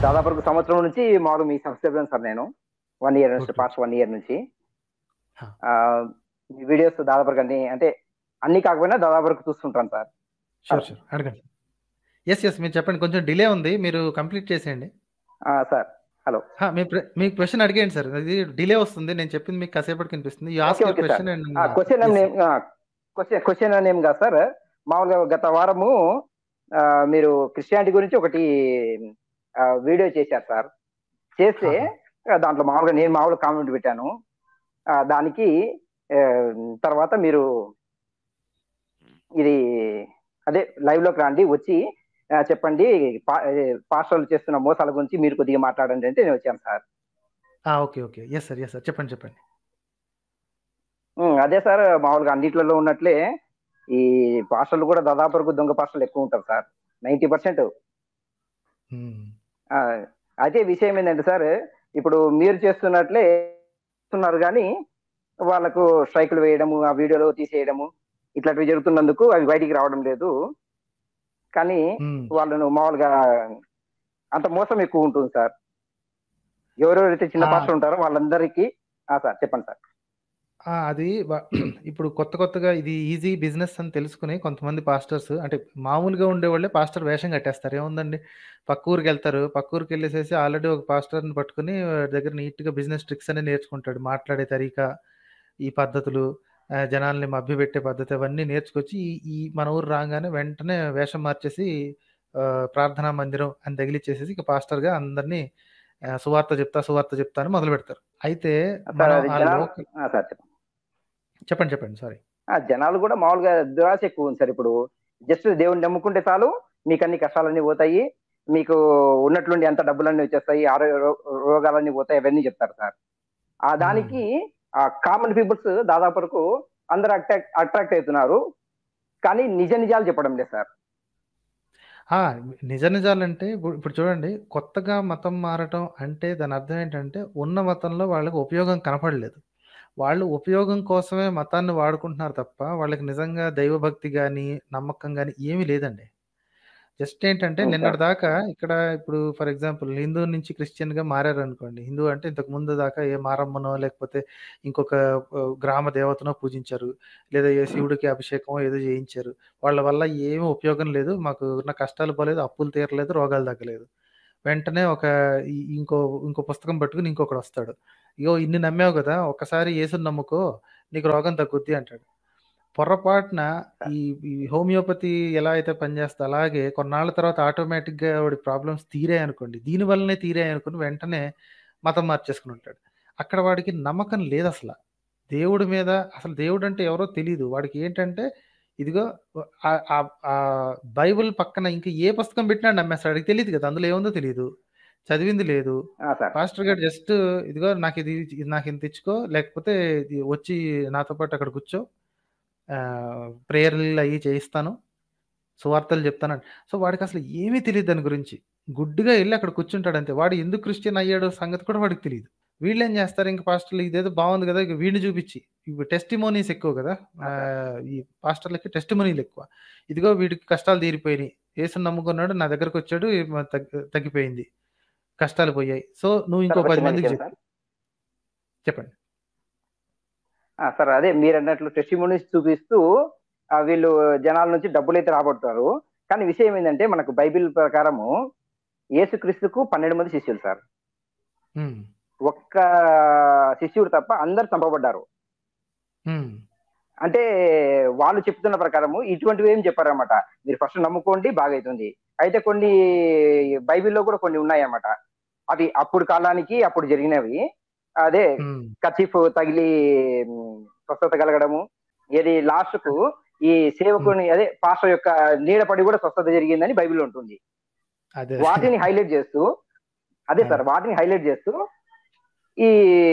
దాదాపు ఒక సంవత్సరం నుంచి మామూలు మీ సబ్స్క్రైబర్ సార్ నేను వన్ ఇయర్ నుంచి Okay. పాస్ట్ వన్ ఇయర్ నుంచి Huh. ఆ, మీ వీడియోస్ దాదాపు అన్ని అంటే అన్ని కాకపోయినా దాదాపు వరకు చూస్తుంటాను సార్ షూర్ షూర్ అడగండి ఎస్ ఎస్ మీరు చెప్పండి కొంచెం డిలే ఉంది మీరు కంప్లీట్ చేసేయండి ఆ, సార్ హలో హా, మీ ప్ర- మీ క్వశ్చన్ అడిగేయండి సార్ అది డిలే వస్తుంది నేను చెప్పింది మీకు కాసేపటికి కనిపిస్తుంది you ask Okay, your okay, sir. Question question name question question name కాదు సార్ మామూలుగా గత వారము ఆ, మీరు క్రిస్టియానిటీ గురించి ఒకటి వీడియో చేశారు సార్ చేస్తే ఆ, దాంట్లో మామూలుగా నేను మామూలుగా కామెంట్ పెట్టాను ఆ, దానికి ఆ, తర్వాత మీరు ఇది అదే లైవ్ లోకి రండి వచ్చి ఆ, చెప్పండి పా- ఏ, పాస్టర్లు చేస్తున్న మోసాల గురించి మీరు కొద్దిగా మాట్లాడండి అంటే నేను వచ్చాను sir okay okay yes sir yes sir చెప్పండి చెప్పండి ఉమ్, అదే సార్ మామూలుగా అన్నిట్లలో ఉన్నట్లే ఈ పాస్టర్లు కూడా దాదాపు వరకు దొంగ పాస్టర్లు ఎక్కువ ఉంటారు సార్ నైంటీ పర్సెంట్ మ్మ్. అయితే విషయం ఏంటంటే సార్ ఇప్పుడు మీరు చేస్తున్నట్లే చేస్తున్నారు కానీ వాళ్ళకు స్ట్రైకులు వేయడము ఆ వీడియోలో తీసేయడము ఇట్లాంటివి జరుగుతున్నందుకు అవి బయటికి రావడం లేదు కానీ మ్మ్. వాళ్ళను మామూలుగా అంత మోసం ఎక్కువ ఉంటుంది సార్ ఎవరెవరైతే చిన్న ఆ. పాస్టర్ ఉంటారో వాళ్ళందరికీ ఆ, సార్ చెప్పండి సార్ ఆ, అది వ- ఇప్పుడు కొత్త కొత్తగా ఇది ఈజీ బిజినెస్ అని తెలుసుకుని కొంతమంది పాస్టర్స్ అంటే మామూలుగా ఉండేవాళ్ళే పాస్టర్ వేషం కట్టేస్తారు ఏముందండి పక్క ఊరికి వెళ్తారు పక్క ఊరికి వెళ్ళేసేసి ఆల్రెడీ ఒక పాస్టర్ని పట్టుకుని వాడి దగ్గర నీట్గా బిజినెస్ ట్రిక్స్ అనేది నేర్చుకుంటాడు మాట్లాడే తరీకా ఈ పద్ధతులు ఆ, జనాల్ని మభ్యపెట్టే పద్ధతి అవన్నీ నేర్చుకొచ్చి ఈ ఈ మన ఊరు రాగానే వెంటనే వేషం మార్చేసి ఆ, ప్రార్థనా మందిరం అని తగిలిచ్చేసేసి ఇక పాస్టర్గా అందరినీ ఆ, సువార్త చెప్తా సువార్త చెప్తా అని మొదలు పెడతారు అయితే సార్ మనం అది ఆ జనాలు లోక- ఆ, సార్ చెప్పండి చెప్పండి చెప్పండి సారీ ఆ జనాలు కూడా మామూలుగా దురాశ ఎక్కువ ఉంది సార్ ఇప్పుడు జస్ట్ దేవుని నమ్ముకుంటే చాలు మీకు అన్ని కష్టాలన్నీ పోతాయి మీకు ఉన్నట్లుండి ఎంత డబ్బులన్నీ వచ్చేస్తాయి ఆరోగ్య రో- రోగాలన్నీ పోతాయి అవన్నీ చెప్తారు సార్ ఆ దానికి ఆ కామన్ పీపుల్స్ దాదాపు వరకు అందరు అట్రాక్ట్ అట్రాక్ట్ అవుతున్నారు కానీ నిజ నిజాలు చెప్పడం లేదు సార్ ఆ! నిజ నిజాలంటే ఇప్పుడు ఇప్పుడు చూడండి కొత్తగా మతం మారటం అంటే దాని అర్థం ఏంటంటే ఉన్న మతంలో వాళ్ళకి ఉపయోగం కనపడలేదు. వాళ్ళు ఉపయోగం కోసమే మతాన్ని వాడుకుంటున్నారు తప్ప వాళ్ళకి నిజంగా దైవభక్తి గాని, నమ్మకం గాని ఏమీ లేదండి. జస్ట్ ఏంటంటే అవును సార్. నిన్నటిదాకా ఇక్కడ ఇప్పుడు ఫర్ ఎగ్జాంపుల్ హిందూ నుంచి క్రిస్టియన్‌గా మారారనుకోండి. హిందూ అంటే ఇంతకు ముందు దాకా ఏ మారమ్మనో లేకపోతే ఇంకొక ఆహ్, గ్రామ దేవతనో పూజించారు. లేదా ఏ శివుడికి అభిషేకమో ఏదో చేయించారు. వాళ్ళ వల్ల ఏమి ఉపయోగం లేదు. మాకు ఉన్న కష్టాలు పోలేదు, అప్పులు తీరలేదు, రోగాలు తగ్గలేదు. వెంటనే ఒక ఇ ఇంకో ఇంకో పుస్తకం పట్టుకొని ఇంకొకడొస్తాడు. ఇగో ఇన్ని నమ్మావు గదా! ఒక్కసారి యేసుని నమ్ముకో నీకు రోగం తగ్గుద్ది అంటాడు. పొరపాటున ఈ ఈ హోమియోపతి ఎలా అయితే పనిచేస్తదో అలాగే కొన్నాళ్ళ తర్వాత ఆటోమేటిక్‌గా వాడి ప్రాబ్లమ్స్ తీరాయనుకోండి. దీని వల్లనే తీరాయనుకుని వెంటనే మతం మార్చేసుకొని ఉంటాడు. అక్కడ వాడికి నమ్మకం లేదసల. దేవుడి మీద అసలు దేవుడంటే ఎవరో తెలీదు. వాడికి ఏంటంటే ఇదిగో ఆహ్, ఆహ్, ఆహ్, బైబిల్ పక్కన ఇంకా ఏ పుస్తకం పెట్టినా నమ్మేస్తాడు. వాడికి తెలీదు కదా! అందులో ఏముందో తెలీదు. చదివింది లేదు. ఆ! సార్. పాస్టర్ గారు జస్ట్ ఇదిగో నాకిది ఇది నాకింత ఇచ్చుకో లేకపోతే ఇది వచ్చి నాతో పాటు అక్కడ కూర్చో. ఆహ్, ప్రేయర్‌లు అయ్యి చేయిస్తాను. సువార్తలు చెప్తాను. సో వాడికసలు ఏమీ తెలీదు దాని గురించి. గుడ్డిగా ఎళ్లి అక్కడ కూర్చుంటాడంతే. వాడు ఎందుకు క్రిస్టియన్ అయ్యాడో సంగతి కూడా వాడికి తెలీదు. వీళ్ళేం చేస్తారు ఇంక పాస్టర్‌లు ఇదేదో బావుంది గదా! ఇక వీడిని చూపిచ్చి ఇప్పుడు టెస్టిమోనీస్ ఎక్కువ గదా! ఆ! సార్. ఆహ్, ఈ పాస్టర్‌లకి టెస్టిమోనీలు ఎక్కువ. ఇదిగో వీడికి కష్టాలు తీరిపోయినాయి. యేసుని నమ్ముకున్నాడు నా దగ్గరకొచ్చాడు మ తగ్ తగ్గిపోయింది. కష్టాలు పోయాయి. సో నువ్వు ఇంకో సార్ 10 మందికి టెస్టిమోనీకేనా చెప్పు. సార్? చెప్పండి. ఆ! సార్ అదే మీరన్నట్లు టెస్టిమోనీస్ చూపిస్తూ ఆహ్, వీళ్ళు జనాల నుంచి డబ్బులైతే రాబడతారు. కానీ విషయం ఏందంటే మనకు బైబిల్ ప్రకారము యేసుక్రీస్తుకు 12 మంది శిష్యులు సార్. హ్మ్. ఒక్క శిష్యుడు తప్ప అందరూ చంపబడ్డారు. హ్మ్. అంటే వాళ్ళు చెప్తున్న ప్రకారము ఇటువంటివి ఏం చెప్పారన్నమాట. మీరు ఫస్ట్ నమ్ముకోండి బాగైతుంది. అయితే కొన్ని బైబిల్‌లో కూడా కొన్ని ఉన్నాయన్నమాట. అవి అప్పుడు కాలానికి అప్పుడు జరిగినవి. అదే హ్మ్. కర్చీఫ్ తగిలి హ్మ్, స్వస్థత కలగడము. ఏది లాస్ట్‌కు ఈ హ్మ్. సేవకుని అదే పాస్టర్ యొక్క నీడ పడి కూడా స్వస్థత జరిగిందని బైబిల్‌లో ఉంటుంది. అదే. వాటిని హైలైట్ చేస్తూ అదే ఆ! సార్ వాటిని హైలైట్ చేస్తూ ఈ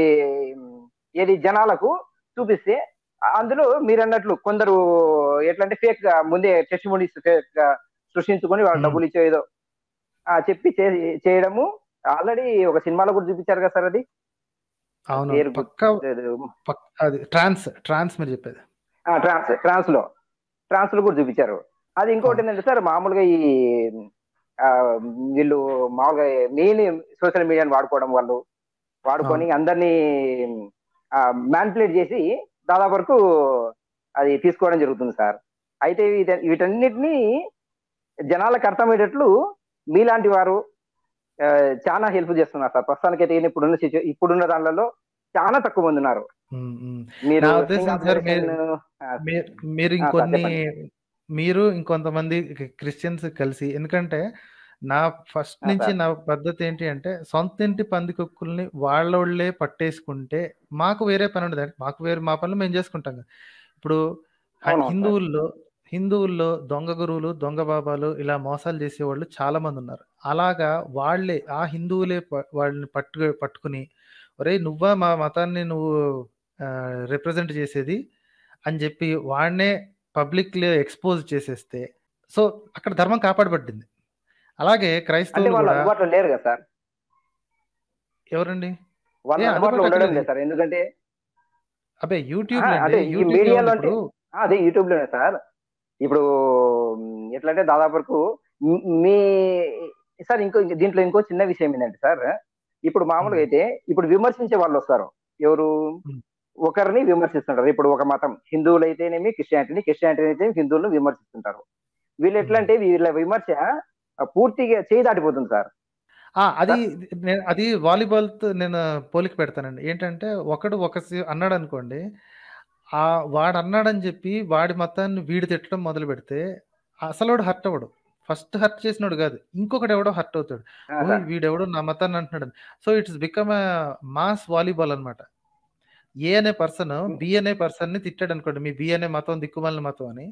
ఏది జనాలకు చూపిస్తే అందులో మీరన్నట్లు కొందరు ఎట్లంటే ఫేక్‌గా ముందే టెస్టిమోనీస్ ఫేక్‌గా సృష్టించుకొని వాళ్ళు హ్మ్. డబ్బులు ఇచ్చో ఏదో ఆ! చెప్పి చే చేయడము ఆల్రెడీ ఒక సినిమాలో కూడా చూపించారు కదా సార్ అది. అవునవును. పేరు పక్కా గుర్తులేదు. పక్ అది ట్రాన్స్, ట్రాన్స్ మీరు చెప్పేది. ఆ! ట్రాన్స్ ట్రాన్స్‌లో ట్రాన్స్‌లో కూడా చూపించారు. అది ఇంకోటి అవును. ఏంటంటే సార్ మామూలుగా ఈ ఆ, వీళ్ళు మామూలుగా మెయిన్ సోషల్ మీడియాని వాడుకోవడం వాళ్ళు వాడుకొని అందరినీ మ్యాన్పులేట్ చేసి దాదాపు వరకు అది తీసుకోవడం జరుగుతుంది సార్ అయితే వీట- వీటన్నిటినీ జనాలకు అర్థమయ్యేటట్లు మీలాంటి వారు ఆ, చాలా హెల్ప్ చేస్తున్నారు సార్ ప్రస్తుతానికి అయితే ఇప్పుడున్న సిచ్యు ఇప్పుడున్న దానిలలో చాలా తక్కువ మంది ఉన్నారు ఉమ్, ఉమ్. మీరు నా ఉద్దేశం సింగ్ సార్ మీరు ఆపరేషన్, ఆ, మీరు మీరు ఆ, సార్ ఇంకొన్ని చెప్పండి. మీరు ఇంకొంతమంది క్రిస్టియన్స్ కలిసి ఎందుకంటే నా ఫస్ట్ ఆ, నుంచి సార్. నా పద్ధతి ఏంటి అంటే సొంత ఇంటి పందికొక్కుల్ని వాళ్ళోళ్ళే పట్టేసుకుంటే మాకు వేరే పని ఉండదు అంటే మాకు వేరే మా పనులు మేము చేసుకుంటాం కదా ఇప్పుడు హ- అవునవును సార్. హిందువుల్లో హిందువుల్లో దొంగ గురువులు దొంగ బాబాలు ఇలా మోసాలు చేసేవాళ్ళు చాలా మంది ఉన్నారు అలాగా వాళ్ళే ఆ హిందువులే ప- వాళ్ళని పట్టు పట్టుకుని ఒరేయ్ నువ్వా మా మతాన్ని నువ్వు రిప్రజెంట్ చేసేది అని చెప్పి వాడినే పబ్లిక్లో ఎక్స్పోజ్ చేసేస్తే సో అక్కడ ధర్మం కాపాడబడింది అలాగే అంటే క్రైస్తవులు వాళ్ళు కూడా అందుబాటులో లేరు కదా సార్ ఎవరండి వాళ్ళు ఏ, అందుబాటులో అందుబాటులో ఉండడం లేదు సార్ ఎందుకంటే అబ్బే యూట్యూబ్ ఆ, అదే ఈ యూట్యూబ్ మీడియాలో అంటే ఇప్పుడు ఆ, అదే యూట్యూబ్ లోనే సార్ ఇప్పుడు మ్, ఎట్లా అంటే దాదాపు వరకు మ్- మీ సార్ ఇంకో ఇంకో- దీంట్లో ఇంకో చిన్న విషయం ఏంటంటే సార్ ఇప్పుడు మామూలుగా మ్. అయితే ఇప్పుడు విమర్శించే వాళ్ళు వస్తారు ఎవరు మ్. ఒకరిని విమర్శిస్తుంటారు ఇప్పుడు ఒక మతం హిందువులు అయితేనేమి క్రిస్టియానిటీని క్రిస్టియానిటీ అయితే హిందువులను విమర్శిస్తుంటారు వీళ్ళు ఎట్లా అంటే వీళ్ళ విమర్శ ఆ, పూర్తిగా చేయి దాటిపోతుంది సార్ ఆ, అది నేను అది వాలీబాల్ తో నేను పోలిక పెడతానండి ఏంటంటే ఒకడు ఒక సి- అన్నాడు అనుకోండి ఆ వాడు అన్నాడని చెప్పి వాడి మతాన్ని వీడు తిట్టడం మొదలు పెడితే అసలు హర్ట్ అవ్వడు ఫస్ట్ హర్ట్ చేసినోడు కాదు ఇంకొకటి ఎవడో హర్ట్ అవుతాడు ఆ, ఓయ్ సార్. వీడెవడో నా మతాన్ని అంటున్నాడు so it's become mass volleyball అన్నమాట ఏ అనే పర్సన్ బి అనే పర్సన్ ని తిట్టాడు అనుకోండి మీ బి అనే మతం దిక్కుమాలిన మతం అని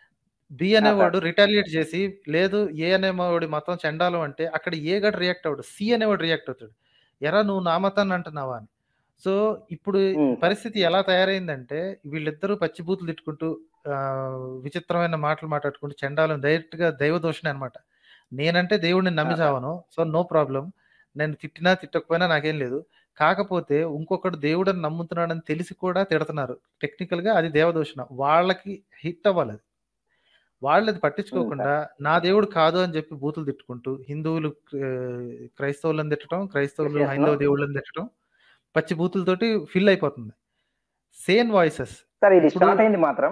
బి అనేవాడు రిటాలియేట్ చేసి లేదు ఏ అనేవాడి మతం చండాలం అంటే అక్కడ ఏ గడు రియాక్ట్ అవ్వడు సి అనేవాడు రియాక్ట్ అవుతాడు ఎరా నువ్వు నా మతాన్ని అంటున్నావా అని సో ఇప్పుడు ఉమ్, పరిస్థితి ఎలా తయారైందంటే వీళ్ళిద్దరూ పచ్చిబూతులు తిట్టుకుంటూ ఆ, విచిత్రమైన మాటలు మాట్లాడుకుంటూ చండాలం డైరెక్ట్ గా దైవ దోషణే అనమాట నేనంటే దేవుడిని నమ్మి ఆహా. చావను సో నో ప్రాబ్లం నేను తిట్టినా తిట్టకపోయినా నాకేం లేదు కాకపోతే ఇంకొకడు దేవుడని నమ్ముతున్నాడని తెలిసి కూడా తిడుతున్నారు టెక్నికల్ గా అది దేవదూషణ వాళ్ళకి హిట్ అవ్వాలి అది వాళ్ళు అది పట్టించుకోకుండా నా దేవుడు కాదు అని చెప్పి బూతులు తిట్టుకుంటూ హిందువులు ఆ, క్రైస్తవులను తిట్టడం క్రైస్తవులు Christians ను? హైందవ దేవుళ్ళని తిట్టడం పచ్చి బూతులతోటి ఫిల్ అయిపోతుంది సేమ్ వాయిసెస్ సార్ ఇది ఇప్పుడు- స్టార్ట్ అయింది మాత్రం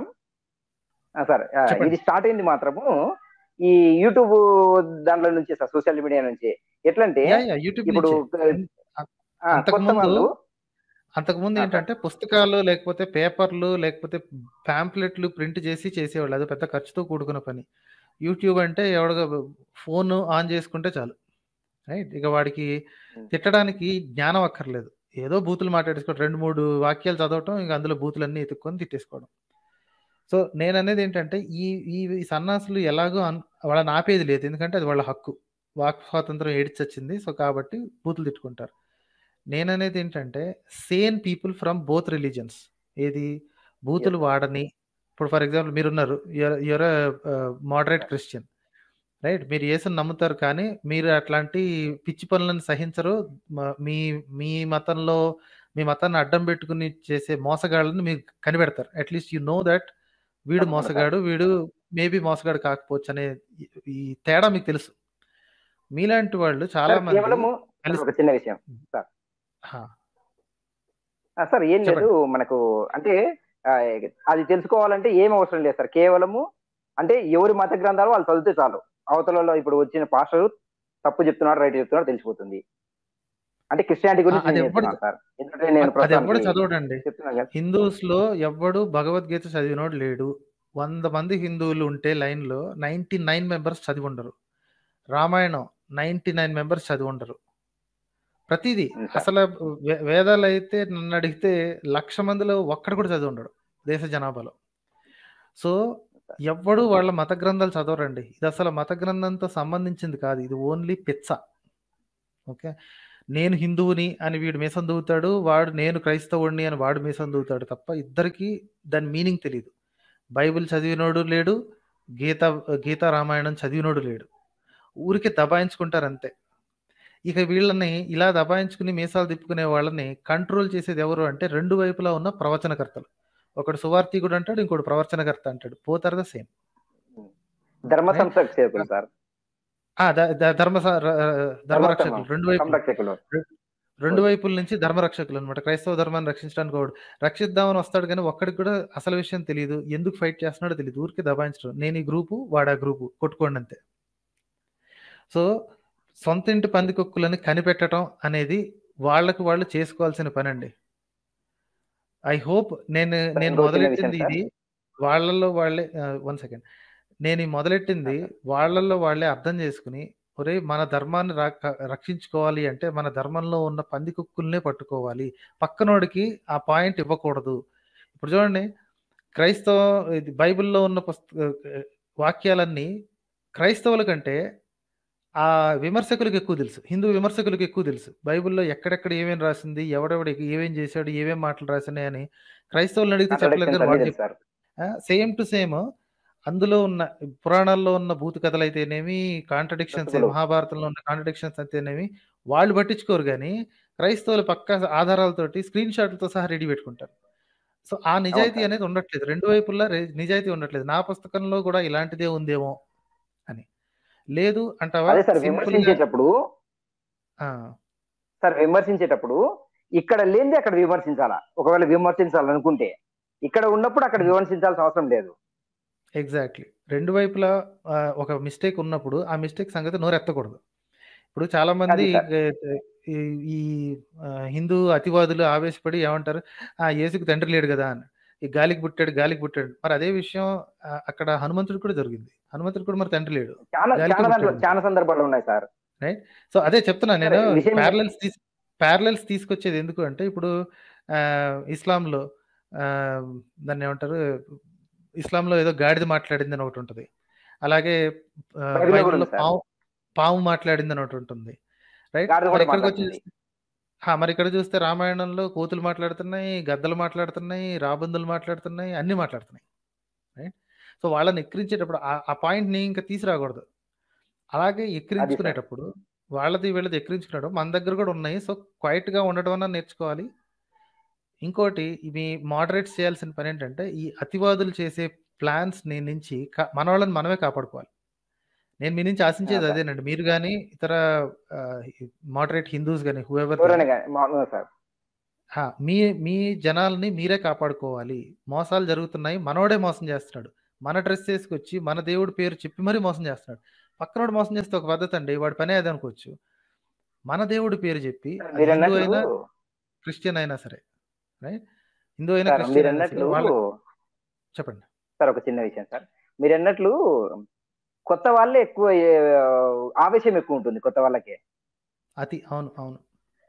ఆ, సార్ ఆ, చెప్పండి. ఇది స్టార్ట్ అయింది మాత్రము ఈ యూట్యూబ్ దాంట్లో నుంచి సార్ సోషల్ మీడియా నుంచి ఎట్లంటే యూట్యూబ్ ఇప్పుడు నుంచి ఆ, అంతకు కొత్త ముందు వాళ్ళు అంతకుముందు ఆ, ఏంటంటే పుస్తకాలు లేకపోతే పేపర్లు లేకపోతే ప్యాంప్లెట్లు ప్రింట్ చేసి చేసేవాళ్ళు అది పెద్ద ఖర్చుతో కూడుకున్న పని యూట్యూబ్ అంటే ఎవడగా ఫోన్ ఆన్ చేసుకుంటే చాలు రైట్ ఇక వాడికి తిట్టడానికి జ్ఞానం అక్కర్లేదు ఏదో బూతులు మాట్లాడేసుకోవడం రెండు మూడు వాక్యాలు చదవటం ఇంకా అందులో బూతులన్నీ ఎత్తుక్కొని తిట్టేసుకోవడం సో నేను అనేది ఏంటంటే ఈ ఈ ఈ సన్నాసులు ఎలాగో అన్ వాళ్ళని ఆపేది లేదు ఎందుకంటే అది వాళ్ళ హక్కు వాక్ స్వాతంత్రం ఏడిచొచ్చింది సో కాబట్టి బూతులు తిట్టుకుంటారు నేననేది ఏంటంటే sane people from both religions ఏది బూతులు వాడని ఇప్పుడు ఫర్ ఎగ్జాంపుల్ మీరున్నారు యువర్ మోడరేట్ క్రిస్టియన్ రైట్ మీరు యేసుని నమ్ముతారు కానీ మీరు అట్లాంటి పిచ్చి పనులను సహించరు మ- మీ మీ మతంలో మీ మతాన్ని అడ్డం పెట్టుకుని చేసే మోసగాళ్ళని మీరు కనిపెడతారు అట్లీస్ట్ యు నో దట్ వీడు తప్పకుండా సార్. మోసగాడు వీడు మేబీ మోసగాడు కాకపోవచ్చు అనే ఈ- ఈ తేడా మీకు తెలుసు మీలాంటి వాళ్ళు చాలా సార్, మంది కేవలము కలిసి- ఒక చిన్న విషయం హా, ఆ, సార్ ఏం లేదు మనకు అంటే ఆ, అది తెలుసుకోవాలంటే ఏం అవసరం లేదు సార్ కేవలము అంటే ఎవరి మత గ్రంథాలు వాళ్ళు చదివితే చాలు అవతలలో ఇప్పుడు వచ్చిన పాస్టర్ తప్పు చెప్తున్నాడు రైట్ చెప్తున్నాడు తెలిసిపోతుంది అంటే క్రిస్టియానిటీ గురించి అది నేను ఎవ్వడు- చెప్తున్నాను సార్ ఎందుకంటే నేను అది ఎవడు ప్రస్తుతానికి చదవడండి చెప్తున్నాను కదా హిందూస్ లో ఎవ్వడు భగవద్గీత చదివినోడు లేడు వంద మంది హిందువులు ఉంటే లైన్ లో నైన్టీ నైన్ మెంబర్స్ చదివి ఉండరు రామాయణం నైన్టీ నైన్ మెంబర్స్ చదివి ఉండరు ప్రతిదీ అవును సార్. అసలు వే- వేదాలు అయితే నన్ను అడిగితే లక్ష మందిలో ఒక్కడు కూడా చదివి ఉండడు దేశ జనాభాలో సో ఎవ్వడు వాళ్ళ మత గ్రంథాలు చదవరండి ఇది అసలు మత గ్రంథంతో సంబంధించింది కాదు ఇది ఓన్లీ పిచ్చ ఓకే నేను హిందువుని అని వీడు మీసం దూవుతాడు వాడు నేను క్రైస్తవుడిని అని వాడు మీసం దూవుతాడు తప్ప ఇద్దరికి దాని మీనింగ్ తెలియదు బైబిల్ చదివినోడు లేడు గీత గీత రామాయణం చదివినోడు లేడు ఊరికి దబాయించుకుంటారు అంతే ఇక వీళ్ళని ఇలా దబాయించుకుని మీసాలు తిప్పుకునే వాళ్ళని కంట్రోల్ చేసేది ఎవరు అంటే రెండు వైపులా ఉన్న ప్రవచనకర్తలు ఒకడు సువార్థికుడు అంటాడు ఇంకోటి ప్రవచనకర్త అంటాడు పోతారు ద సేమ్ ధర్మ Right. సంస్థకు చేరుకుంది సార్ ఆ, ద- ద- ధర్మ స- ర- ధర్మరక్షకులు ధర్మస్థమ రెండు వైపులు సంరక్షకులు రెండు వైపుల నుంచి ధర్మరక్షకులు అనమాట క్రైస్తవ ధర్మాన్ని రక్షించడానికి వాడు రక్షిద్దామని వస్తాడు కానీ ఒక్కడికి కూడా అసలు విషయం తెలియదు ఎందుకు ఫైట్ చేస్తున్నాడో తెలియదు ఊరికి దబాయించడం నేను ఈ గ్రూపు వాడు ఆ గ్రూపు కొట్టుకోండి అంతే సో సొంత ఇంటి పందికొక్కులని కనిపెట్టడం అనేది వాళ్ళకు వాళ్ళు చేసుకోవాల్సిన పని అండి ఐ హోప్ నేను సార్ నేను ఇంకో చిన్న విషయం మొదలెట్టింది సార్ ఇది వాళ్ళల్లో వాళ్ళే వన్ సెకండ్ నేను ఈ మొదలెట్టింది సార్ వాళ్ళల్లో వాళ్ళే అర్థం చేసుకుని ఒరే మన ధర్మాన్ని రా- రక్షించుకోవాలి అంటే మన ధర్మంలో ఉన్న పందికొక్కుల్నే పట్టుకోవాలి పక్కనోడికి ఆ పాయింట్ ఇవ్వకూడదు ఇప్పుడు చూడండి క్రైస్తవ ఇది బైబిల్లో ఉన్న పుస్త వాక్యాలన్నీ క్రైస్తవుల కంటే ఆ విమర్శకులకు ఎక్కువ తెలుసు హిందూ విమర్శకులకు ఎక్కువ తెలుసు బైబిల్లో ఎక్కడెక్కడ ఏమేమి రాసింది ఎవడెవడ ఏమేం చేశాడు ఏమేం మాటలు రాసినాయి అని క్రైస్తవులను అడిగితే చెప్పలేరు కాంట్రడిక్షన్స్ కానీ అన్ని వాళ్ళు తెలుసు సార్ సేమ్ టు సేమ్ అందులో ఉన్న పురాణాల్లో ఉన్న భూత కథలు అయితేనేమి కాంట్రడిక్షన్స్ పుస్తకాలు మహాభారతంలో ఉన్న కాంట్రడిక్షన్స్ అయితేనేమి వాళ్ళు పట్టించుకోరు కానీ క్రైస్తవులు పక్క ఆధారాలతోటి స్క్రీన్ షాట్లతో సహా రెడీ పెట్టుకుంటారు సో ఆ అవును నిజాయితీ సార్ అనేది ఉండట్లేదు రెండు వైపులా రె- నిజాయితీ ఉండట్లేదు నా పుస్తకంలో కూడా ఇలాంటిదే ఉందేమో అని లేదు అంటావా అదే సార్ సింపుల్ గా విమర్శించేటప్పుడు ఆ, సార్ విమర్శించేటప్పుడు ఇక్కడ లేనిది అక్కడ విమర్శించాలా ఒకవేళ విమర్శించాలనుకుంటే ఇక్కడ ఉన్నప్పుడు అక్కడ విమర్శించాల్సిన అవసరం లేదు ఎగ్జాక్ట్లీ రెండు వైపులా ఆ, ఒక మిస్టేక్ ఉన్నప్పుడు ఆ మిస్టేక్ సంగతి నోరెత్తకూడదు ఇప్పుడు చాలా మంది అది సార్ ఏ- ఈ ఈ, ఆ, హిందూ అతివాదులు ఆవేశపడి ఏమంటారు ఆ యేసుకు తండ్రి లేడు కదా అని ఈ గాలికి పుట్టాడు గాలికి పుట్టాడు మరి అదే విషయం ఆ, అక్కడ హనుమంతుడు కూడా జరిగింది హనుమంతుడు కూడా మరి తండ్రి లేడు చాలా గాలికి చాలా దాంట్లో పుట్టాడు చాలా సందర్భాలు ఉన్నాయి సార్ రైట్ సో అదే చెప్తున్నా సార్ నేను విషయం ప్యారలల్స్ తీసు ప్యారలల్స్ తీసుకొచ్చేది ఎందుకు అంటే ఇప్పుడు ఆ, ఇస్లాంలో ఆ, దాన్ని ఏమంటారు ఇస్లాంలో ఏదో గాడిద మాట్లాడింది అని ఒకటి ఉంటుంది అలాగే ఆ, బైబిల్లో కూడా బైబిల్లో ఉంది సార్ పాము పాము మాట్లాడింది అని ఒకటి ఉంటుంది రైట్ గాడిద మరి కూడా ఇక్కడికి వచ్చి మాట్లాడుతుంది చూస్తే ఆ, మరి ఇక్కడ చూస్తే రామాయణంలో కోతులు మాట్లాడుతున్నాయి గద్దలు మాట్లాడుతున్నాయి రాబందులు మాట్లాడుతున్నాయి అన్ని మాట్లాడుతున్నాయి రైట్ సో వాళ్ళని ఎక్కిరించేటప్పుడు ఆ ఆ పాయింట్ని ఇంకా తీసుకురాకూడదు అలాగే అది సార్ ఎక్కిరించుకునేటప్పుడు వాళ్ళది వీళ్ళది ఎక్కిరించుకునేటప్పుడు మన దగ్గర కూడా ఉన్నాయి సో క్వైట్గా ఉండడం అన్న నేర్చుకోవాలి ఇంకోటి ఇవి మోడరేట్ చేయాల్సిన పని ఏంటంటే ఈ అతివాదులు చేసే ప్లాన్స్ ని నుంచి కా- మన వాళ్ళని మనమే కాపాడుకోవాలి నేను మీ నుంచి ఆ, ఆశించేది సార్ అదేనండి మీరు కానీ ఇతర మోడరేట్ హిందూస్ కానీ హూఎవర్ ఎవరైనా కానీ కానీ మామూలుగా సార్ ఆ! మీ మీ జనాల్ని మీరే కాపాడుకోవాలి. మోసాలు జరుగుతున్నాయి. మనోడే మోసం చేస్తున్నాడు. మన డ్రెస్ ఏసుకొచ్చి, మన దేవుడి పేరు చెప్పి మరీ మోసం చేస్తున్నాడు. పక్కనోడు మోసం చేస్తే ఒక పద్ధతండి. వాడి పనే అదనుకోవచ్చు. మన దేవుడి పేరు చెప్పి, సార్ అది మీరు హిందూ అన్నట్లు అయినా, క్రిస్టియన్ అయినా సరే. రైట్? హిందూ అయినా, సార్ మీరు క్రిస్టియన్ అయినా సరే. అన్నట్లు వాళ్ళ చెప్పండి. సార్ ఒక చిన్న విషయం సార్ మీరు అన్నట్లు కొత్త వాళ్ళే ఎక్కువ ఏ, ఆవేశం ఎక్కువ ఉంటుంది కొత్త వాళ్ళకే అతి అవును. అవును.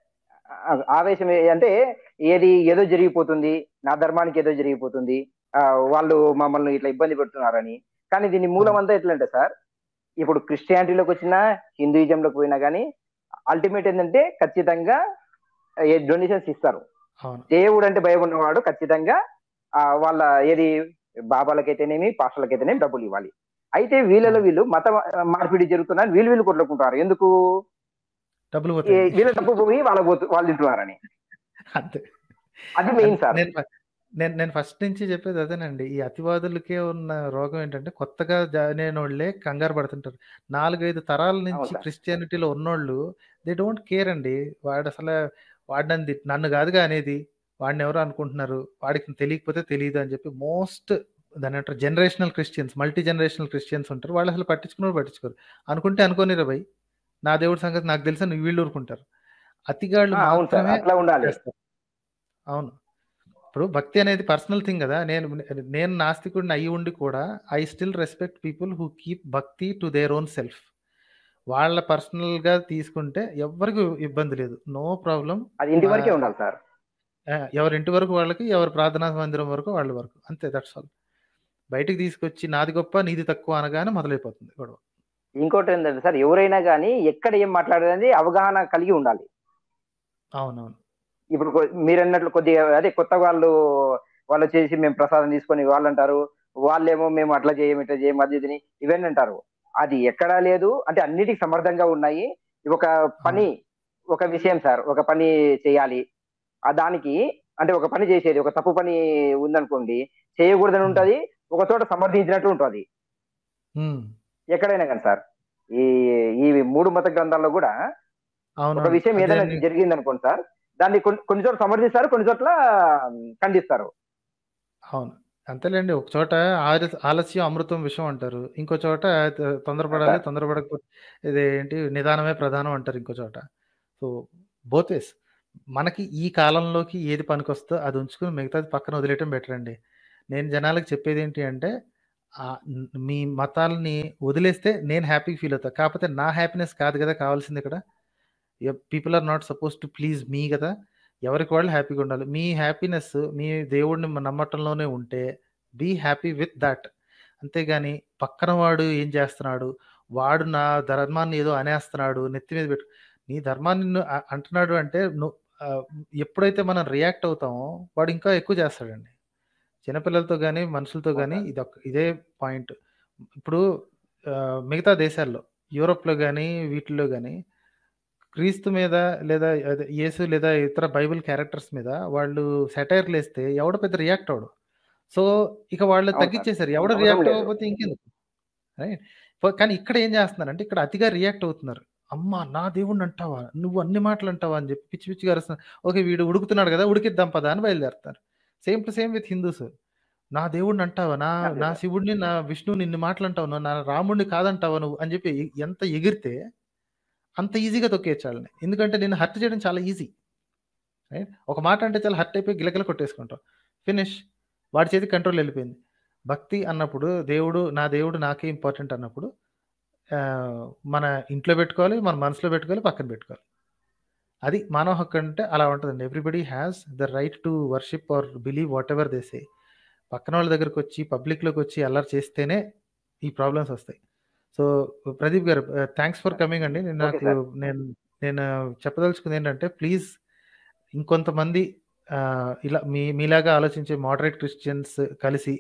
ఆ- ఆవేశం ఏ- అంటే ఏది ఏదో జరిగిపోతుంది నా ధర్మానికి ఏదో జరిగిపోతుంది ఆ, వాళ్ళు మమ్మల్ని ఇట్లా ఇబ్బంది పెడుతున్నారని కానీ దీని మూలం అవును. అంతా ఎట్లంటే సార్ ఇప్పుడు క్రిస్టియానిటీలోకి వచ్చినా హిందూయిజంలోకి పోయినా కానీ అల్టిమేట్ ఏంటంటే ఖచ్చితంగా డొనేషన్స్ ఇస్తారు అవును. దేవుడు అంటే భయం ఉన్నవాడు ఖచ్చితంగా ఆ, వాళ్ళ ఏది బాబాలకైతేనేమి పాస్టర్లకైతేనేమి డబ్బులు ఇవ్వాలి అయితే వీళ్ళలో అవును. వీళ్ళు మత మార్పిడి జరుగుతుందని వీళ్ళు వీళ్ళు కొట్టుకుంటారు ఎందుకు డబ్బులు ఈ పోతాయండి. వీళ్ళ డబ్బు పోయి వాళ్ళ పోతు వాళ్ళు తింటున్నారని అంతే. అది మెయిన్ అంతే. సార్ నేను ఫ నేను నేను ఫస్ట్ నుంచి చెప్పేది అదేనండి. ఈ అతివాదులకే ఉన్న రోగం ఏంటంటే కొత్తగా జాయిన్ అయినోళ్ళే కంగారు పడుతుంటారు. 4, 5 తరాల అవును నుంచి సార్ క్రిస్టియానిటీలో ఉన్నోళ్ళు దే డోంట్ కేర్ అండి. వాడసల వాడు నన్ను తిట్ నన్ను కాదుగా అనేది. వాడినెవరో అనుకుంటున్నారు. వాడికి తెలియకపోతే తెలీదు అని చెప్పి మోస్ట్ దాన్నేమంటారు generational Christians, multi generational Christians ఉంటారు. వాళ్ళు అసలు పట్టించుకున్నోడు పట్టించుకోరు. అనుకుంటే అనుకోనిరా భయ్. నా దేవుడి సంగతి నాకు తెలుసని వీళ్ళు ఊరుకుంటారు. అతిగాళ్ళు ఆ, అవును సార్ మాత్రమే అట్లా ఉండాలి చేస్తారు. అవును. ఇప్పుడు భక్తి అనేది పర్సనల్ థింగ్ కదా! నేను నేను నాస్తికుడిని అయ్యి ఉండి కూడా I still respect people who keep bhakti to their own self. వాళ్ళ పర్సనల్‌గా తీసుకుంటే ఎవ్వరికి ఇబ్బంది లేదు. No problem. అది ఇంటి వరకే ఆహ్, ఉండాలి సార్ ఆ! ఎవరి ఇంటి వరకు వాళ్ళకి, ఎవరి ప్రార్థనా మందిరం వరకు వాళ్ళ వరకు. అంతే దట్స్ ఆల్. బయటికి తీసుకొచ్చి నాది గొప్ప, నీది తక్కువ అనగానే మొదలైపోతుంది గొడవ. ఇంకోటి ఏంటంటే సార్ ఎవరైనా కానీ ఎక్కడ ఏం మాట్లాడేది అవగాహన కలిగి ఉండాలి అవునవును. ఇప్పుడు కొ- మీరు అన్నట్లు కొద్దిగా అదే కొత్త వాళ్ళు వాళ్ళు వచ్చేసి మేము ప్రసాదం తీసుకొని వాళ్ళు అంటారు వాళ్ళేమో మేము అట్లా చేయం ఇట్లా చేయం అది ఇదని ఇవన్నీ అంటారు అది ఎక్కడా లేదు అంటే అన్నిటికి సమర్థంగా ఉన్నాయి ఒక పని అవును. ఒక విషయం సార్ ఒక పని చేయాలి ఆ దానికి అంటే ఒక పని చేసేది ఒక తప్పు పని ఉందనుకోండి చేయకూడదని హ్మ్. ఉంటది ఒక చోట సమర్థించినట్టు ఉంటది హ్మ్. ఎక్కడైనా కానీ సార్ ఈ ఈ మూడు మత గ్రంథాల్లో కూడా అవును ఒక విషయం అదే ఏదైనా అండి జరిగింది అనుకోండి సార్ దాన్ని కొన్ని కొన్ని చోట్ల సమర్థిస్తారు కొన్ని చోట్ల ఖండిస్తారు అవును అంతేలేండి ఒక చోట ఆల- ఆలస్యం అమృతం విషయం అంటారు ఇంకో చోట త- తొందరపడాలి సార్ తొందరపడకపోతే ఇదేంటి నిదానమే ప్రధానం అంటారు ఇంకో చోట సో బోత్ వేస్ మనకి ఈ కాలంలోకి ఏది పనికొస్తో అది ఉంచుకుని మిగతాది పక్కన వదిలేయటం బెటర్ అండి నేను జనాలకు చెప్పేది ఏంటి అంటే ఆ, న్- మీ మతాలని వదిలేస్తే నేను హ్యాపీగా ఫీల్ అవుతా కాకపోతే నా హ్యాపీనెస్ కాదు కదా కావాల్సింది ఇక్కడ people are not suppose to please మీ కదా ఎవరికి వాళ్ళు హ్యాపీగా ఉండాలి మీ హ్యాపీనెస్ మీ దేవుడిని నమ్మటంలోనే ఉంటే బీ హ్యాపీ విత్ దాట్ అంతేగాని పక్కన వాడు ఏం చేస్తున్నాడు వాడు నా ధర్మాన్ని ఏదో అనేస్తున్నాడు నెత్తి మీద పెట్టు నీ ధర్మాన్ని నువ్వు అ- అంటున్నాడు అంటే నువ్వు ఆ, ఎప్పుడైతే మనం రియాక్ట్ అవుతామో వాడు ఇంకా ఎక్కువ చేస్తాడండి చిన్నపిల్లలతో కానీ మనుషులతో అవును కానీ సార్ ఇది ఒక- ఇదే పాయింట్ ఇప్పుడు ఆ, మిగతా దేశాల్లో యూరోప్లో కానీ వీటిల్లో కానీ క్రీస్తు మీద లేదా అదే యేసు లేదా ఇతర బైబిల్ క్యారెక్టర్స్ మీద వాళ్ళు సెటైర్లు వేస్తే ఎవడ పెద్ద రియాక్ట్ అవడు సో ఇక వాళ్ళు అవును సార్ తగ్గించేశారు ఎవడ అవసరం రియాక్ట్ లేదు అవ్వకపోతే ఇంకెందుకు రైట్ కానీ ఇక్కడ ఏం చేస్తున్నారంటే ఇక్కడ అతిగా రియాక్ట్ అవుతున్నారు అమ్మా నా దేవుణ్ణి అంటావా నువ్వు అన్ని మాటలు అంటావా అని చెప్పి పిచ్చి పిచ్చిగా అరుస్తున్నారు ఓకే వీడు ఉడుకుతున్నాడు కదా ఉడికిద్దాం పదా అని బయలుదేరుతారు same to same with Hindus నా దేవుడిని అంటావా నా అంతే నా సార్ శివుడిని నా విష్ణువుని ఇన్ని మాటలు అంటావు నువ్వు, నా రాముడిని కాదంటావా నువ్వు అని చెప్పి ఎ- ఎంత ఎగిరితే అంత ఈజీగా తొక్కేయచ్చు వాళ్ళని ఎందుకంటే నేను హర్ట్ చేయడం చాలా ఈజీ రైట్ ఒక మాట అంటే చాలా హర్ట్ అయిపోయి గిలగిల కొట్టేసుకుంటాం ఫినిష్ వాడి చేతి కంట్రోల్ వెళ్ళిపోయింది భక్తి అన్నప్పుడు దేవుడు నా దేవుడు నాకే ఇంపార్టెంట్ అన్నప్పుడు ఆ, మన ఇంట్లో పెట్టుకోవాలి మన మనసులో పెట్టుకోవాలి పక్కన పెట్టుకోవాలి అది మానవ హక్కు అంటే అలా ఉంటుందండి everybody has the right to worship or believe what they say పక్కన వాళ్ళ దగ్గరకు వచ్చి పబ్లిక్లోకి వచ్చి అల్లరి చేస్తేనే ఈ ప్రాబ్లమ్స్ వస్తాయి సో ప్రదీప్ గారు థ్యాంక్స్ ఫర్ కమింగ్ అండి నేను ఓకే నాకు సార్ నేను నేను చెప్పదలుచుకుంది ఏంటంటే ప్లీజ్ ఇంకొంతమంది ఆ, ఇలా మీ మీలాగా ఆలోచించే మోడరేట్ క్రిస్టియన్స్ కలిసి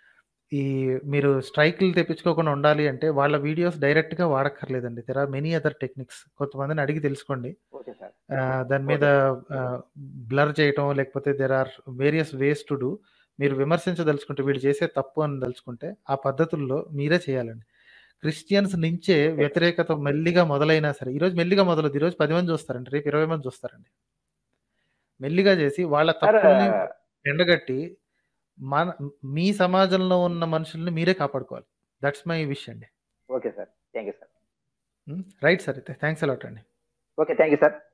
ఈ మీరు స్ట్రైక్లు తెప్పించుకోకుండా ఉండాలి అంటే వాళ్ళ వీడియోస్ డైరెక్ట్గా వాడక్కర్లేదండి there are many other techniques కొంతమందిని అడిగి తెలుసుకోండి ఓకే సార్ ఆ, దాని మీద ఓకే బ్లర్ చేయటం లేకపోతే there are various ways to do మీరు విమర్శించదలుచుకుంటే వీళ్ళు చేసే తప్పు అని దలుచుకుంటే ఆ పద్ధతుల్లో మీరే చేయాలండి క్రిస్టియన్స్ నుంచే ఓకే సార్ వ్యతిరేకత మెల్లిగా మొదలైనా సరే ఈరోజు మెల్లిగా మొదలదు ఈరోజు పది మంది చూస్తారండి రేపు ఇరవై మంది చూస్తారండి మెల్లిగా చేసి వాళ్ళ సార్ తప్పుల్ని ఎండగట్టి మన మీ సమాజంలో ఉన్న మనుషుల్ని మీరే కాపాడుకోవాలి దట్స్ మై విష్ అండి okay sir thank you sir right sir అయితే థ్యాంక్స్ అలాట్ అండి ఓకే థ్యాంక్ యూ సార్